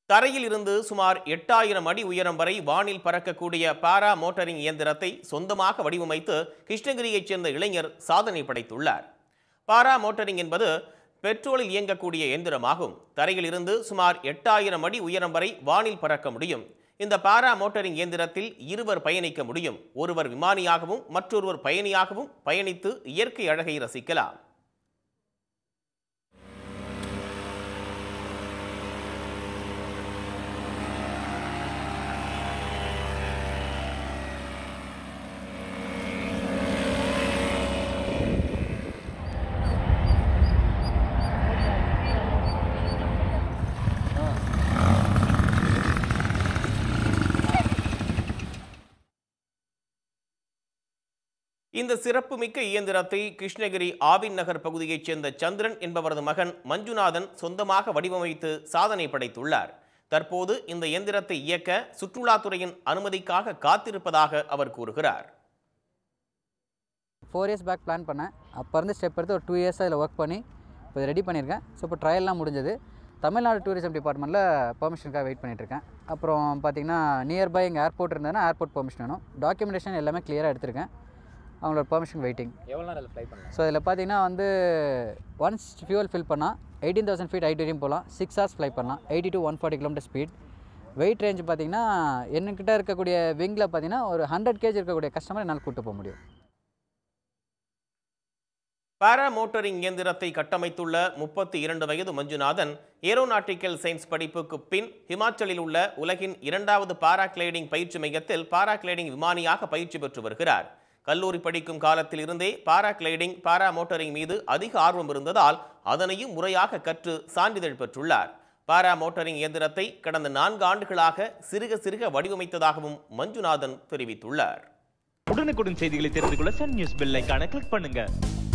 தரையில் இருந்து சுமார் எட்டாயிரம் அடி உயரம் வரை வானில் பறக்கக்கூடிய பாரா மோட்டரிங் இயந்திரத்தை சொந்தமாக வடிவமைத்து கிருஷ்ணகிரியைச் சேர்ந்த இளைஞர் சாதனை படைத்துள்ளார் பாரா மோட்டரிங் என்பது பெட்ரோலில் இயங்கக்கூடிய இயந்திரமாகும் தரையில் இருந்து சுமார் எட்டாயிரம் அடி உயரம் வரை வானில் பறக்க முடியும் இந்த பாரா மோட்டரிங் இயந்திரத்தில் இருவர் பயணிக்க முடியும் ஒருவர் விமானியாகவும் மற்றொருவர் பயணியாகவும் பயணித்து இயற்கை அழகை ரசிக்கலாம் இந்த சிறப்புமிக்க இயந்திரத்தை கிருஷ்ணகிரி ஆவின் நகர் பகுதியைச் சேர்ந்த சந்திரன் என்பவரது மகன் மஞ்சுநாதன் சொந்தமாக வடிவமைத்து சாதனை படைத்துள்ளார் தற்போது இந்த இயந்திரத்தை இயக்க சுற்றுலாத்துறையின் அனுமதிக்காக காத்திருப்பதாக அவர் கூறுகிறார் ஃபோர் இயர்ஸ் பேக் பிளான் பண்ணேன் அப்போ இருந்து ஸ்டெப் எடுத்து ஒரு டூ இயர்ஸ் அதில் ஒர்க் பண்ணி இப்போ ரெடி பண்ணியிருக்கேன் ஸோ இப்போ ட்ரையல்லாம் முடிஞ்சது தமிழ்நாடு டூரிசம் டிபார்ட்மெண்ட்டில் பெர்மிஷனுக்காக வெயிட் பண்ணிகிட்ருக்கேன் அப்புறம் பார்த்தீங்கன்னா நியர்பை எங்கள் ஏர்போர்ட் இருந்ததுன்னா ஏர்போர்ட் பெர்மிஷன் வேணும் டாக்குமெண்டேஷன் எல்லாமே கிளியராக எடுத்திருக்கேன் அவங்களோட பெர்மிஷன் வெயிட்டிங் எவ்வளோ நேரம் ஃப்ளை பண்ணலாம் ஸோ இதில் பார்த்தீங்கன்னா வந்து ஒன்ஸ் ஃபியூல் ஃபில் பண்ணால் எயிட்டீன் தௌசண்ட் ஃபீட் ஹைட் வரையும் போகலாம் சிக்ஸ் ஹவர்ஸ் ஃப்ளை பண்ணலாம் eighty to one forty kilometre speed weight range பார்த்தீங்கன்னா என்கிட்ட இருக்கக்கூடிய விங்கில் பார்த்தீங்கன்னா ஒரு ஹண்ட்ரட் கேஜ் இருக்கக்கூடிய கஸ்டமர் என்னால் கூட்டு போக முடியும் பாரா மோட்டரிங் இயந்திரத்தை கட்டமைத்துள்ள முப்பத்தி இரண்டு வயது மஞ்சுநாதன் ஏரோநாட்டிக்கல் சயின்ஸ் படிப்புக்கு பின் ஹிமாச்சலில் உள்ள உலகின் இரண்டாவது பாராகிளைடிங் பயிற்சி மையத்தில் பாராகிளைடிங் விமானியாக பயிற்சி பெற்று வருகிறார் கல்லூரி படிக்கும் காலத்தில் இருந்தே பாராகிளைடிங் பாரா மோட்டரிங் மீது அதிக ஆர்வம் இருந்ததால் அதனையும் முறையாக கற்று சான்றிதழ் பெற்றுள்ளார் பாரா மோட்டரிங் இயந்திரத்தை கடந்த நான்கு ஆண்டுகளாக சிறுக சிறுக வடிவமைத்ததாகவும் மஞ்சுநாதன் தெரிவித்துள்ளார் உடனுக்குடன் செய்திகளை தெரிந்து கொள்ள சன் நியூஸ் பெல் ஐகானை கிளிக் பண்ணுங்க